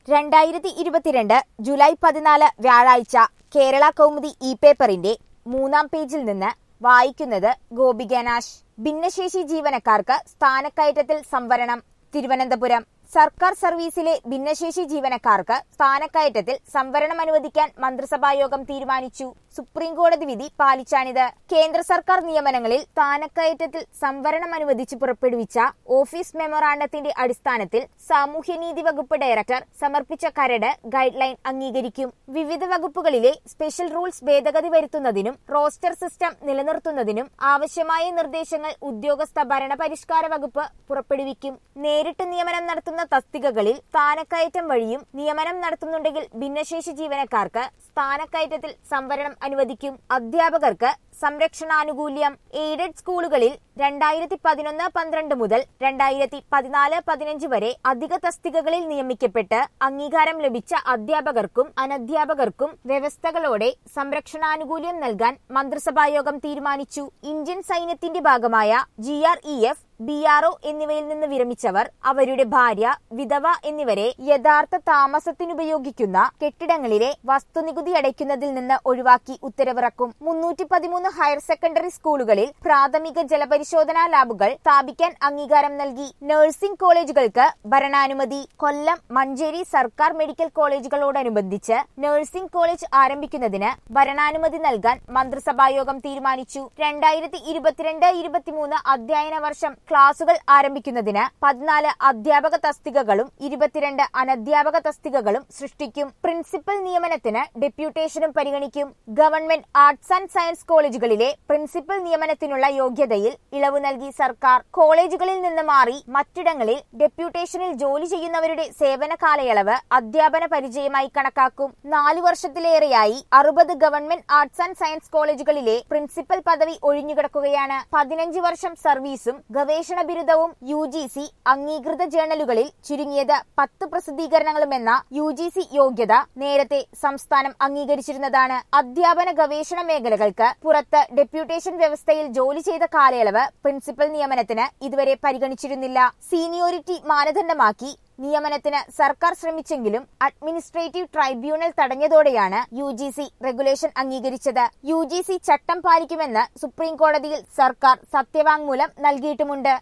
രണ്ടായിരത്തി ഇരുപത്തിരണ്ട് ജൂലൈ പതിനാല് വ്യാഴാഴ്ച കേരള കൗമുദി ഇ പേപ്പറിന്റെ മൂന്നാം പേജിൽ നിന്ന് വായിക്കുന്നത് ഗോപികനാശ് ഭിന്നശേഷി ജീവനക്കാർക്ക് സ്ഥാനക്കയറ്റത്തിൽ സംവരണം തിരുവനന്തപുരം സർക്കാർ സർവീസിലെ ഭിന്നശേഷി ജീവനക്കാർക്ക് സ്ഥാനക്കയറ്റത്തിൽ സംവരണം അനുവദിക്കാൻ മന്ത്രിസഭായോഗം തീരുമാനിച്ചു സുപ്രീം കോടതി വിധി പാലിച്ചാണിത് കേന്ദ്ര സർക്കാർ നിയമനങ്ങളിൽ സ്ഥാനക്കയറ്റത്തിൽ സംവരണം അനുവദിച്ച് പുറപ്പെടുവിച്ച ഓഫീസ് മെമ്മോറാണ്ടത്തിന്റെ അടിസ്ഥാനത്തിൽ സാമൂഹ്യനീതി വകുപ്പ് ഡയറക്ടർ സമർപ്പിച്ച കരട് ഗൈഡ് ലൈൻ അംഗീകരിക്കും വിവിധ വകുപ്പുകളിലെ സ്പെഷ്യൽ റൂൾസ് ഭേദഗതി വരുത്തുന്നതിനും റോസ്റ്റർ സിസ്റ്റം നിലനിർത്തുന്നതിനും ആവശ്യമായ നിർദ്ദേശങ്ങൾ ഉദ്യോഗസ്ഥ ഭരണ പരിഷ്കാര വകുപ്പ് പുറപ്പെടുവിക്കും നേരിട്ട് നിയമനം നടത്തുന്ന തസ്തികകളിൽ സ്ഥാനക്കയറ്റം വഴിയും നിയമനം നടത്തുന്നുണ്ടെങ്കിൽ ഭിന്നശേഷി ജീവനക്കാർക്ക് സ്ഥാനക്കയറ്റത്തിൽ സംവരണം അനുവദിക്കും അധ്യാപകർക്ക് സംരക്ഷണാനുകൂല്യം എയ്ഡഡ് സ്കൂളുകളിൽ രണ്ടായിരത്തി പതിനൊന്ന് പന്ത്രണ്ട് മുതൽ രണ്ടായിരത്തി പതിനാല് പതിനഞ്ച് വരെ അധിക തസ്തികകളിൽ നിയമിക്കപ്പെട്ട് അംഗീകാരം ലഭിച്ച അധ്യാപകർക്കും അനധ്യാപകർക്കും വ്യവസ്ഥകളോടെ സംരക്ഷണാനുകൂല്യം നൽകാൻ മന്ത്രിസഭായോഗം തീരുമാനിച്ചു ഇന്ത്യൻ സൈന്യത്തിന്റെ ഭാഗമായ G R E F B R O എന്നിവയിൽ നിന്ന് വിരമിച്ചവർ അവരുടെ ഭാര്യ വിധവ എന്നിവരെ യഥാർത്ഥ താമസത്തിനുപയോഗിക്കുന്ന കെട്ടിടങ്ങളിലെ വസ്തുനികുതി അടയ്ക്കുന്നതിൽ നിന്ന് ഒഴിവാക്കി ഉത്തരവിറക്കും മുന്നൂറ്റി പതിമൂന്ന് ഹയർ സെക്കൻഡറി സ്കൂളുകളിൽ പ്രാഥമിക ജലപരിശോധനാ ലാബുകൾ സ്ഥാപിക്കാൻ അംഗീകാരം നൽകി നഴ്സിംഗ് കോളേജുകൾക്ക് ഭരണാനുമതി കൊല്ലം മഞ്ചേരി സർക്കാർ മെഡിക്കൽ കോളേജുകളോടനുബന്ധിച്ച് നഴ്സിംഗ് കോളേജ് ആരംഭിക്കുന്നതിന് ഭരണാനുമതി നൽകാൻ മന്ത്രിസഭായോഗം തീരുമാനിച്ചു രണ്ടായിരത്തി ഇരുപത്തിരണ്ട് ഇരുപത്തിമൂന്ന് അധ്യയന വർഷം ക്ലാസുകൾ ആരംഭിക്കുന്നതിന് പതിനാല് അധ്യാപക തസ്തികകളും ഇരുപത്തിരണ്ട് അനധ്യാപക തസ്തികകളും സൃഷ്ടിക്കും പ്രിൻസിപ്പൽ നിയമനത്തിന് ഡെപ്യൂട്ടേഷനും പരിഗണിക്കും ഗവൺമെന്റ് ആർട്സ് ആൻഡ് സയൻസ് കോളേജുകളിലെ പ്രിൻസിപ്പൽ നിയമനത്തിനുള്ള യോഗ്യതയിൽ ഇളവ് നൽകി സർക്കാർ കോളേജുകളിൽ നിന്ന് മാറി മറ്റിടങ്ങളിൽ ഡെപ്യൂട്ടേഷനിൽ ജോലി ചെയ്യുന്നവരുടെ സേവന കാലയളവ് അധ്യാപന പരിചയമായി കണക്കാക്കും നാലു വർഷത്തിലേറെയായി അറുപത് ഗവൺമെന്റ് ആർട്സ് ആൻഡ് സയൻസ് കോളേജുകളിലെ പ്രിൻസിപ്പൽ പദവി ഒഴിഞ്ഞുകിടക്കുകയാണ് പതിനഞ്ച് വർഷം സർവീസും ഗവേഷണ ബിരുദവും യു ജി സി അംഗീകൃത ജേണലുകളിൽ ചുരുങ്ങിയത് പത്ത് പ്രസിദ്ധീകരണങ്ങളുമെന്ന യു ജി സി യോഗ്യത നേരത്തെ സംസ്ഥാനം അംഗീകരിച്ചിരുന്നതാണ് അധ്യാപന ഗവേഷണ മേഖലകൾക്ക് പുറത്ത് ഡെപ്യൂട്ടേഷൻ വ്യവസ്ഥയിൽ ജോലി ചെയ്ത കാലയളവ് പ്രിൻസിപ്പൽ നിയമനത്തിന് ഇതുവരെ പരിഗണിച്ചിരുന്നില്ല സീനിയോറിറ്റി മാനദണ്ഡമാക്കി നിയമനത്തിന് സർക്കാർ ശ്രമിച്ചെങ്കിലും അഡ്മിനിസ്ട്രേറ്റീവ് ട്രൈബ്യൂണൽ തടഞ്ഞതോടെയാണ് യു ജി സി റെഗുലേഷൻ അംഗീകരിച്ചത് യു ജി സി ചട്ടം പാലിക്കുമെന്ന് സുപ്രീം കോടതിയിൽ സർക്കാർ സത്യവാങ്മൂലം നൽകിയിട്ടുമുണ്ട്